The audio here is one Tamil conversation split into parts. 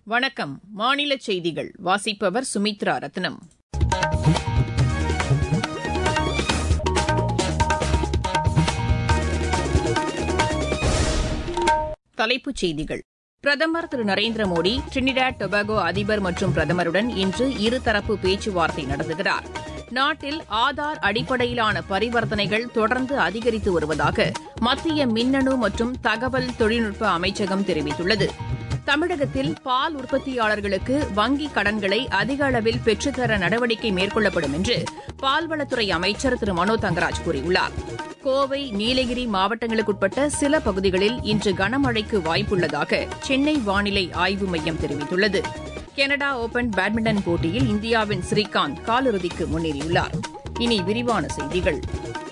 வணக்கம் மாநில செய்திகள் வாசிப்பவர் சுமித்ரா ரத்னம் தலைப்புச் செய்திகள் பிரதமர் திரு நரேந்திர மோடி டிரினிடாட் டொபாகோ அதிபர் மற்றும் பிரதமருடன் இன்று இருதரப்பு பேச்சுவார்த்தை நடத்துகிறார் நாட்டில் ஆதார் அடிப்படையிலான பரிவர்த்தனைகள் தொடர்ந்து அதிகரித்து வருவதாக மத்திய மின்னணு மற்றும் தகவல் தொழில்நுட்ப அமைச்சகம் தெரிவித்துள்ளது தமிழகத்தில் பால் உற்பத்தியாளர்களுக்கு வங்கிக் கடன்களை அதிக அளவில் பெற்றுத்தர நடவடிக்கை மேற்கொள்ளப்படும் என்று பால்வளத்துறை அமைச்சர் திரு மனோ தங்கராஜ் கூறியுள்ளார் கோவை நீலகிரி மாவட்டங்களுக்குட்பட்ட சில பகுதிகளில் இன்று கனமழைக்கு வாய்ப்புள்ளதாக சென்னை வானிலை ஆய்வு மையம் தெரிவித்துள்ளது கனடா ஓபன் பேட்மிண்டன் போட்டியில் இந்தியாவின் ஸ்ரீகாந்த் காலிறுதிக்கு முன்னேறியுள்ளார் இனி விரிவான செய்திகள்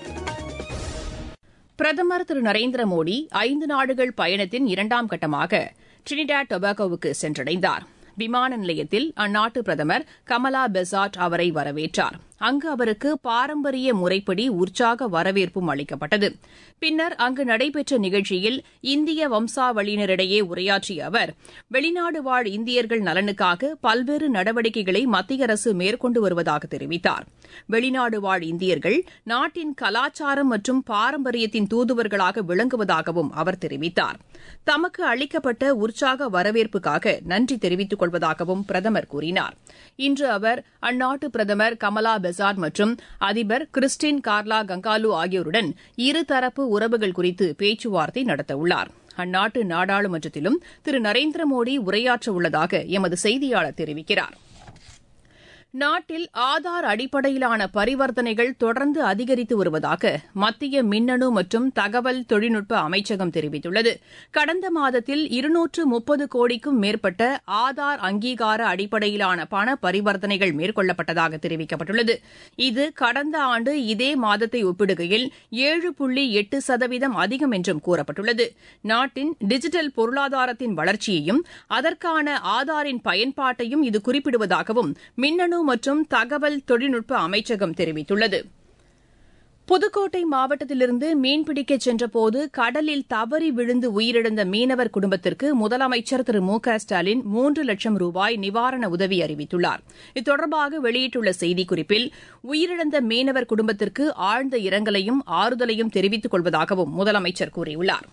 பிரதமர் திரு நரேந்திர மோடி ஐந்து நாடுகள் பயணத்தின் இரண்டாம் கட்டமாக டிரினிடாட் டொபாகோவுக்கு சென்றடைந்தார் விமான நிலையத்தில் அந்நாட்டு பிரதமர் கமலா பெசாட் அவரை வரவேற்றார் அங்கு அவருக்கு பாரம்பரிய முறைப்படி உற்சாக வரவேற்பும் அளிக்கப்பட்டது பின்னர் அங்கு நடைபெற்ற நிகழ்ச்சியில் இந்திய வம்சாவளியினரிடையே உரையாற்றிய அவர் வெளிநாடு வாழ் இந்தியர்கள் நலனுக்காக பல்வேறு நடவடிக்கைகளை மத்திய அரசு மேற்கொண்டு வருவதாக தெரிவித்தார் வெளிநாடு வாழ் இந்தியர்கள் நாட்டின் கலாச்சாரம் மற்றும் பாரம்பரியத்தின் தூதுவர்களாக விளங்குவதாகவும் அவர் தெரிவித்தார் தமக்கு அளிக்கப்பட்ட உற்சாக வரவேற்புக்காக நன்றி தெரிவித்துக் கொள்வதாகவும் பிரதமர் கூறினார் இன்று அவர் அந்நாட்டு பிரதமர் கமலா பெசாட் மற்றும் அதிபர் கிறிஸ்டின் கார்லா கங்காலு ஆகியோருடன் இருதரப்பு உறவுகள் குறித்து பேச்சுவார்த்தை நடத்தவுள்ளார் அந்நாட்டு நாடாளுமன்றத்திலும் திரு நரேந்திர மோடி உரையாற்ற உள்ளதாக எமது செய்தியாளர் தெரிவிக்கிறார் நாட்டில் ஆதார் அடிப்படையிலான பரிவர்த்தனைகள் தொடர்ந்து அதிகரித்து வருவதாக மத்திய மின்னணு மற்றும் தகவல் தொழில்நுட்ப அமைச்சகம் தெரிவித்துள்ளது கடந்த மாதத்தில் இருநூற்று முப்பது கோடிக்கும் மேற்பட்ட ஆதார் அங்கீகார அடிப்படையிலான பண பரிவர்த்தனைகள் மேற்கொள்ளப்பட்டதாக தெரிவிக்கப்பட்டுள்ளது இது கடந்த ஆண்டு இதே மாதத்தை ஒப்பிடுகையில் ஏழு புள்ளி எட்டு சதவீதம் அதிகம் என்றும் கூறப்பட்டுள்ளது நாட்டின் டிஜிட்டல் பொருளாதாரத்தின் வளர்ச்சியையும் அதற்கான ஆதாரின் பயன்பாட்டையும் இது குறிப்பிடுவதாகவும் மின்னணு மற்றும் தகவல் தொழில்நுட்ப அமைச்சகம் தெரிவித்துள்ளது புதுக்கோட்டை மாவட்டத்திலிருந்து மீன்பிடிக்கச் சென்றபோது கடலில் தவறி விழுந்து உயிரிழந்த மீனவர் குடும்பத்திற்கு முதலமைச்சர் திரு மு க ஸ்டாலின் மூன்று லட்சம் ரூபாய் நிவாரண உதவி அறிவித்துள்ளார் இது வெளியிட்டுள்ள செய்திக்குறிப்பில் உயிரிழந்த மீனவர் குடும்பத்திற்கு ஆழ்ந்த இரங்கலையும் ஆறுதலையும் தெரிவித்துக் கொள்வதாகவும் முதலமைச்சர் கூறியுள்ளார்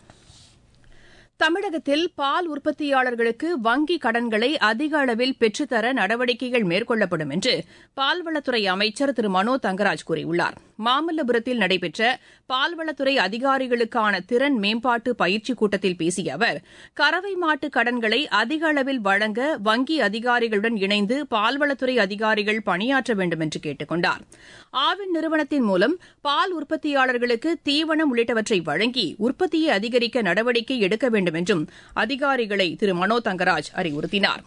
தமிழகத்தில் பால் உற்பத்தியாளர்களுக்கு வங்கிக் கடன்களை அதிக அளவில் பெற்றுத்தர நடவடிக்கைகள் மேற்கொள்ளப்படும் என்று பால்வளத்துறை அமைச்சர் திரு மனோ தங்கராஜ் கூறியுள்ளார் மாமல்லபுரத்தில் நடைபெற்ற பால்வளத்துறை அதிகாரிகளுக்கான திறன் மேம்பாட்டு பயிற்சிக் கூட்டத்தில் பேசிய அவர் கறவை மாட்டு கடன்களை அதிக அளவில் வழங்க வங்கி அதிகாரிகளுடன் இணைந்து பால்வளத்துறை அதிகாரிகள் பணியாற்ற வேண்டும் என்று கேட்டுக் கொண்டார் ஆவின் நிறுவனத்தின் மூலம் பால் உற்பத்தியாளர்களுக்கு தீவனம் உள்ளிட்டவற்றை வழங்கி உற்பத்தியை அதிகரிக்க நடவடிக்கை எடுக்க வேண்டும் என்றும் அதிகாரிகளை திரு மனோ தங்கராஜ் அறிவுறுத்தினார்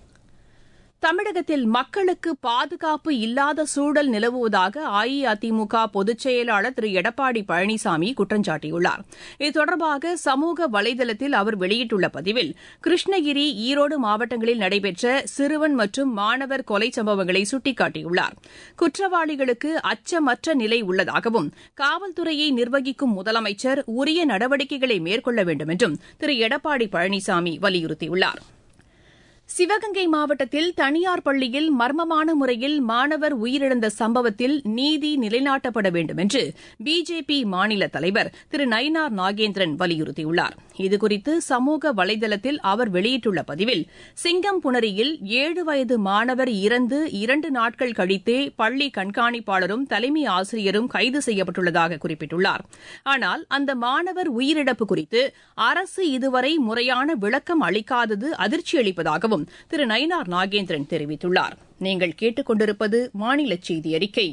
தமிழகத்தில் மக்களுக்கு பாதுகாப்பு இல்லாத சூழல் நிலவுவதாக அஇஅதிமுக பொதுச் செயலாளர் திரு எடப்பாடி பழனிசாமி குற்றம் சாட்டியுள்ளார் இது தொடர்பாக சமூக வலைதளத்தில் அவர் வெளியிட்டுள்ள பதிவில் கிருஷ்ணகிரி ஈரோடு மாவட்டங்களில் நடைபெற்ற சிறுவன் மற்றும் மாணவர் கொலை சம்பவங்களை சுட்டிக்காட்டியுள்ளார் குற்றவாளிகளுக்கு அச்சமற்ற நிலை உள்ளதாகவும் காவல்துறையை நிர்வகிக்கும் முதலமைச்சர் உரிய நடவடிக்கைகளை மேற்கொள்ள வேண்டும் என்றும் திரு எடப்பாடி பழனிசாமி வலியுறுத்தியுள்ளார் சிவகங்கை மாவட்டத்தில் தனியார் பள்ளியில் மர்மமான முறையில் மாணவர் உயிரிழந்த சம்பவத்தில் நீதி நிலைநாட்டப்பட வேண்டும் என்று பிஜேபி மாநில தலைவர் திரு நயினார் நாகேந்திரன் வலியுறுத்தியுள்ளார் இதுகுறித்து சமூக வலைதளத்தில் அவர் வெளியிட்டுள்ள பதிவில் சிங்கம்புணரியில் ஏழு வயது மாணவர் இறந்து இரண்டு நாட்கள் கழித்தே பள்ளி கண்காணிப்பாளரும் தலைமை ஆசிரியரும் கைது செய்யப்பட்டுள்ளதாக குறிப்பிட்டுள்ளார் ஆனால் அந்த மாணவர் உயிரிழப்பு குறித்து அரசு இதுவரை முறையான விளக்கம் அளிக்காதது அதிர்ச்சி அளிப்பதாகவும் திரு நயினார் நாகேந்திரன் தெரிவித்துள்ளார் நீங்கள் கேட்டுக்கொண்டிருப்பது மாநில செய்தி அறிக்கை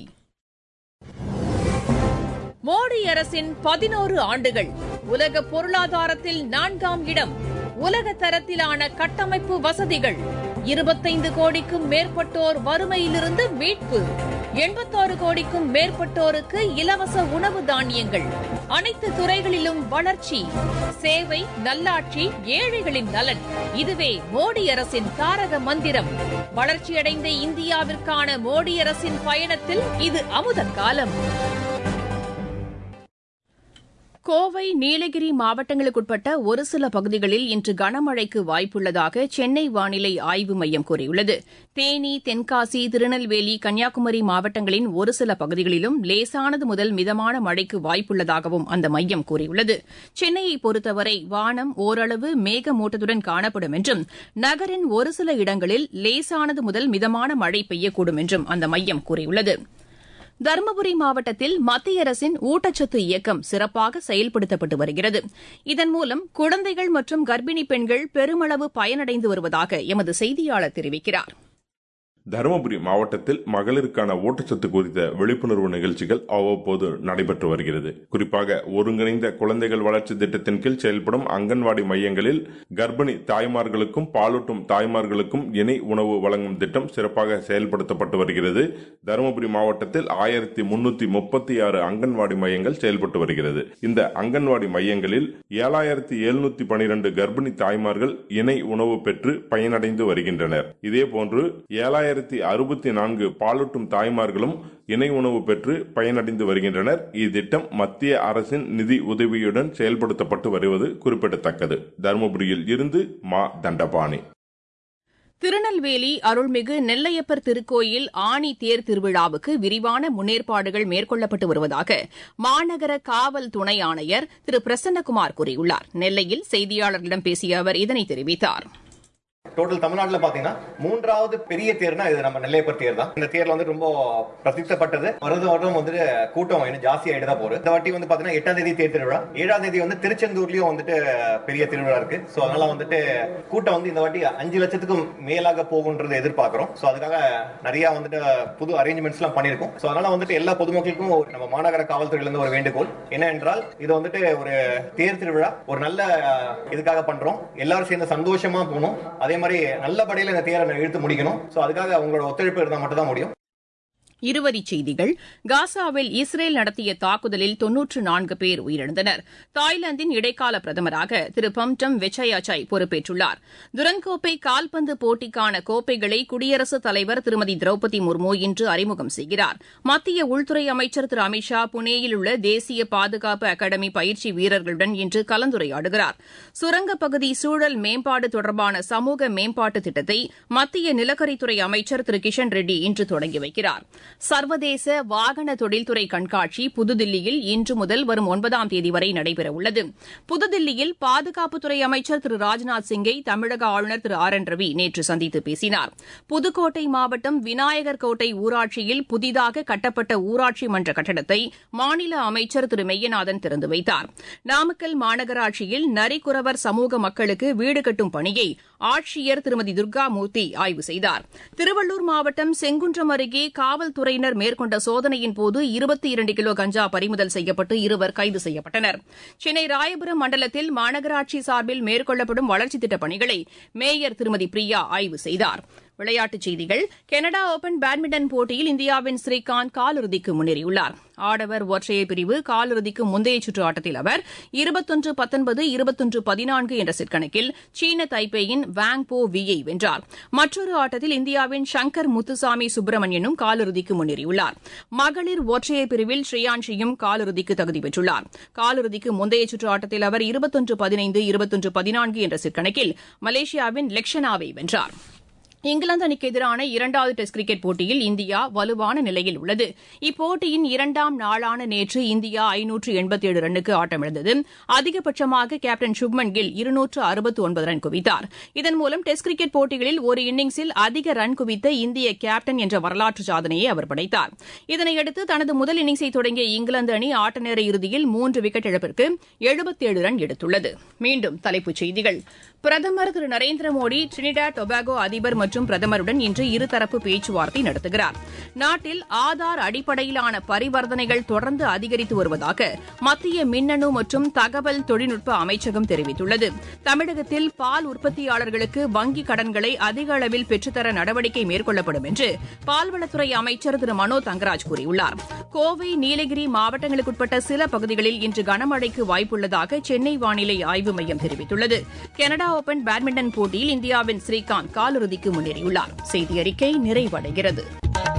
மோடி அரசின் பதினோரு ஆண்டுகள் உலக பொருளாதாரத்தில் நான்காம் இடம் உலக தரத்திலான கட்டமைப்பு வசதிகள் இருபத்தைந்து கோடிக்கும் மேற்பட்டோர் வறுமையிலிருந்து மீட்பு எண்பத்தாறு கோடிக்கும் மேற்பட்டோருக்கு இலவச உணவு தானியங்கள் அனைத்து துறைகளிலும் வளர்ச்சி சேவை நல்லாட்சி ஏழைகளின் நலன் இதுவே மோடி அரசின் தாரக மந்திரம் வளர்ச்சியடைந்த இந்தியாவிற்கான மோடி அரசின் பயணத்தில் இது அமுத காலம் கோவை நீலகிரி மாவட்டங்களுக்குட்பட்ட ஒரு சில பகுதிகளில் இன்று கனமழைக்கு வாய்ப்புள்ளதாக சென்னை வானிலை ஆய்வு மையம் கூறியுள்ளது தேனி தென்காசி திருநெல்வேலி கன்னியாகுமரி மாவட்டங்களின் ஒரு சில பகுதிகளிலும் லேசானது முதல் மிதமான மழைக்கு வாய்ப்புள்ளதாகவும் அந்த மையம் கூறியுள்ளது சென்னையை பொறுத்தவரை வானம் ஓரளவு மேகமூட்டத்துடன் காணப்படும் என்றும் நகரின் ஒரு சில இடங்களில் லேசானது முதல் மிதமான மழை பெய்யக்கூடும் என்றும் அந்த மையம் கூறியுள்ளது தருமபுரி மாவட்டத்தில் மத்திய அரசின் ஊட்டச்சத்து இயக்கம் சிறப்பாக செயல்படுத்தப்பட்டு வருகிறது இதன் மூலம் குழந்தைகள் மற்றும் கர்ப்பிணி பெண்கள் பெருமளவு பயனடைந்து வருவதாக எமது செய்தியாளர் தெரிவிக்கிறார் தருமபுரி மாவட்டத்தில் மகளிருக்கான ஊட்டச்சத்து குறித்த விழிப்புணர்வு நிகழ்ச்சிகள் அவ்வப்போது நடைபெற்று வருகிறது குறிப்பாக ஒருங்கிணைந்த குழந்தைகள் வளர்ச்சி திட்டத்தின் கீழ் செயல்படும் அங்கன்வாடி மையங்களில் கர்ப்பிணி தாய்மார்களுக்கும் பாலூட்டும் தாய்மார்களுக்கும் இணை உணவு வழங்கும் திட்டம் சிறப்பாக செயல்படுத்தப்பட்டு வருகிறது தருமபுரி மாவட்டத்தில் ஆயிரத்தி முன்னூத்தி முப்பத்தி ஆறு அங்கன்வாடி மையங்கள் செயல்பட்டு வருகிறது இந்த அங்கன்வாடி மையங்களில் ஏழாயிரத்தி எழுநூத்தி பனிரெண்டு கர்ப்பிணி தாய்மார்கள் இணை உணவு பெற்று பயனடைந்து வருகின்றனர் இதேபோன்று ஏழாயிரத்தி அறுபத்தி நான்கு பாலூட்டும் தாய்மார்களும் இணை உணவு பெற்று பயனடைந்து வருகின்றனர் இத்திட்டம் மத்திய அரசின் நிதி உதவியுடன் செயல்படுத்தப்பட்டு வருவது குறிப்பிடத்தக்கது தருமபுரியில் இருந்து மா தண்டபாணி திருநெல்வேலி அருள்மிகு நெல்லையப்பர் திருக்கோயில் ஆணி தேர் திருவிழாவுக்கு விரிவான முன்னேற்பாடுகள் மேற்கொள்ளப்பட்டு வருவதாக மாநகர காவல் துணை ஆணையர் திரு பிரசன்னகுமார் கூறியுள்ளார் நெல்லையில் செய்தியாளர்களிடம் பேசிய அவர் இதனை தெரிவித்தார் டோட்டல் தமிழ்நாட்டில் பாத்தீங்கன்னா மூன்றாவது பெரிய தேர்னா இது நம்ம நெல்லையப்பர் தேர் தான் இந்த தேர்ல வந்து ரொம்ப பிரசித்தப்பட்டது வருட வருடம் வந்துட்டு கூட்டம் இன்னும் ஜாஸ்தி ஆயிட்டு தான் போகுது இந்த வாட்டி வந்து பாத்தீங்கன்னா எட்டாம் தேதி தேர் திருவிழா ஏழாம் தேதி வந்து திருச்செந்தூர்லயும் வந்துட்டு பெரிய திருவிழா இருக்கு ஸோ அதனால வந்துட்டு கூட்டம் வந்து இந்த வாட்டி அஞ்சு லட்சத்துக்கும் மேலாக போகுன்றது எதிர்பார்க்கிறோம் ஸோ அதுக்காக நிறைய வந்துட்டு புது அரேஞ்ச்மெண்ட்ஸ் எல்லாம் பண்ணிருக்கோம் ஸோ அதனால வந்துட்டு எல்லா பொதுமக்களுக்கும் ஒரு நம்ம மாநகர காவல்துறையில இருந்து ஒரு வேண்டுகோள் என்ன என்றால் இது வந்துட்டு ஒரு தேர் திருவிழா ஒரு நல்ல இதுக்காக பண்றோம் எல்லாரும் சேர்ந்து சந்தோஷமா போகணும் அதே மாதிரி நல்லபடியில் இந்த தேரை இழுத்து முடிக்கணும் ஸோ அதுக்காக உங்களோட ஒத்துழைப்பு இருந்தால் மட்டும் தான் முடியும் இருவரிச் செய்திகள் காசாவில் இஸ்ரேல் நடத்திய தாக்குதலில் தொன்னூற்று நான்கு பேர் உயிரிழந்தனர் தாய்லாந்தின் இடைக்கால பிரதமராக திரு பம்டம் வெச்சயாச்சாய் பொறுப்பேற்றுள்ளார் துரன்கோப்பை கால்பந்து போட்டிக்கான கோப்பைகளை குடியரசுத் தலைவர் திருமதி திரௌபதி முர்மு இன்று அறிமுகம் செய்கிறார் மத்திய உள்துறை அமைச்சர் திரு அமித் ஷா புனேயில் உள்ள தேசிய பாதுகாப்பு அகாடமி பயிற்சி வீரர்களுடன் இன்று கலந்துரையாடுகிறார் சுரங்கப்பகுதி சூழல் மேம்பாடு தொடர்பான சமூக மேம்பாட்டு திட்டத்தை மத்திய நிலக்கரித்துறை அமைச்சர் திரு கிஷன் ரெட்டி இன்று தொடங்கி வைக்கிறார் சர்வதேச வாகன தொழில்துறை கண்காட்சி புதுதில்லியில் இன்று முதல் வரும் ஒன்பதாம் தேதி வரை நடைபெறவுள்ளது புதுதில்லியில் பாதுகாப்புத்துறை அமைச்சர் திரு ராஜ்நாத் சிங்கை தமிழக ஆளுநர் திரு ஆர் என் ரவி நேற்று சந்தித்து பேசினார் புதுக்கோட்டை மாவட்டம் விநாயகர் கோட்டை ஊராட்சியில் புதிதாக கட்டப்பட்ட ஊராட்சி மன்ற கட்டடத்தை மாநில அமைச்சர் திரு மெய்யநாதன் திறந்து வைத்தார் நாமக்கல் மாநகராட்சியில் நரிக்குறவர் சமூக மக்களுக்கு வீடு கட்டும் பணியை ஆட்சியர் திருமதி துர்காமூர்த்தி ஆய்வு செய்தார் திருவள்ளூர் மாவட்டம் செங்குன்றம் அருகே காவல்துறையினர் மேற்கொண்ட சோதனையின் போது இருபத்தி இரண்டு கிலோ கஞ்சா பறிமுதல் செய்யப்பட்டு இருவர் கைது செய்யப்பட்டனர் சென்னை ராயபுரம் மண்டலத்தில் மாநகராட்சி சார்பில் மேற்கொள்ளப்படும் வளர்ச்சித் திட்டப் பணிகளை மேயர் திருமதி பிரியா ஆய்வு செய்தார் விளையாட்டுச் செய்திகள் கனடா ஓபன் பேட்மிண்டன் போட்டியில் இந்தியாவின் ஸ்ரீகாந்த் காலிறுதிக்கு முன்னேறியுள்ளார் ஆடவர் ஒற்றையர் பிரிவு காலிறுதிக்கு முந்தைய சுற்று ஆட்டத்தில் அவர் இருபத்தொன்று பத்தொன்பது இருபத்தொன்று பதினான்கு என்ற செட் கணக்கில் சீன தைப்பேயின் வாங் போ வியை வென்றார் மற்றொரு ஆட்டத்தில் இந்தியாவின் சங்கர் முத்துசாமி சுப்பிரமணியனும் காலிறுதிக்கு முன்னேறியுள்ளார் மகளிர் ஒற்றையர் பிரிவில் ஸ்ரீயான்ஷியும் காலிறுதிக்கு தகுதி பெற்றுள்ளார் காலிறுதிக்கு முந்தைய சுற்று ஆட்டத்தில் அவர் இருபத்தொன்று பதினைந்து இருபத்தொன்று பதினான்கு என்ற செட் கணக்கில் மலேசியாவின் லெக்ஷனாவை வென்றார் இங்கிலாந்து அணிக்கு எதிரான இரண்டாவது டெஸ்ட் கிரிக்கெட் போட்டியில் இந்தியா வலுவான நிலையில் உள்ளது இப்போட்டியின் இரண்டாம் நாளான நேற்று இந்தியா ஐநூற்று எண்பத்தி ஏழு ரன்னுக்கு ஆட்டமிழந்தது அதிகபட்சமாக கேப்டன் சுப்மன் கில் இருநூற்று அறுபத்து ஒன்பது ரன் குவித்தார் இதன் மூலம் டெஸ்ட் கிரிக்கெட் போட்டிகளில் ஒரு இன்னிங்ஸில் அதிக ரன் குவித்த இந்திய கேப்டன் என்ற வரலாற்று சாதனையை அவர் படைத்தார் இதனையடுத்து தனது முதல் இன்னிங்ஸை தொடங்கிய இங்கிலாந்து அணி ஆட்ட நேர இறுதியில் மூன்று விக்கெட் இழப்பிற்கு எழுபத்தேழு ரன் எடுத்துள்ளது மீண்டும் தலைப்புச் செய்திகள் பிரதமர் திரு நரேந்திர மோடி டிரினிடாட் டொபாகோ அதிபர் மற்றும் பிரதமருடன் இன்று இருதரப்பு பேச்சுவார்த்தை நடத்துகிறார் நாட்டில் ஆதார் அடிப்படையிலான பரிவர்த்தனைகள் தொடர்ந்து அதிகரித்து வருவதாக மத்திய மின்னணு மற்றும் தகவல் தொழில்நுட்ப அமைச்சகம் தெரிவித்துள்ளது தமிழகத்தில் பால் உற்பத்தியாளர்களுக்கு வங்கிக் கடன்களை அதிக அளவில் பெற்றுத்தர நடவடிக்கை மேற்கொள்ளப்படும் என்று பால்வளத்துறை அமைச்சர் திரு மனோ தங்கராஜ் கூறியுள்ளார் கோவை நீலகிரி மாவட்டங்களுக்குட்பட்ட சில பகுதிகளில் இன்று கனமழைக்கு வாய்ப்புள்ளதாக சென்னை வானிலை ஆய்வு மையம் தெரிவித்துள்ளது கனடா ஓபன் பேட்மிண்டன் போட்டியில் இந்தியாவின் ஸ்ரீகாந்த் காலிறுதிக்கு முன்னேறியுள்ளார் செய்தி அறிக்கை நிறைவடைகிறது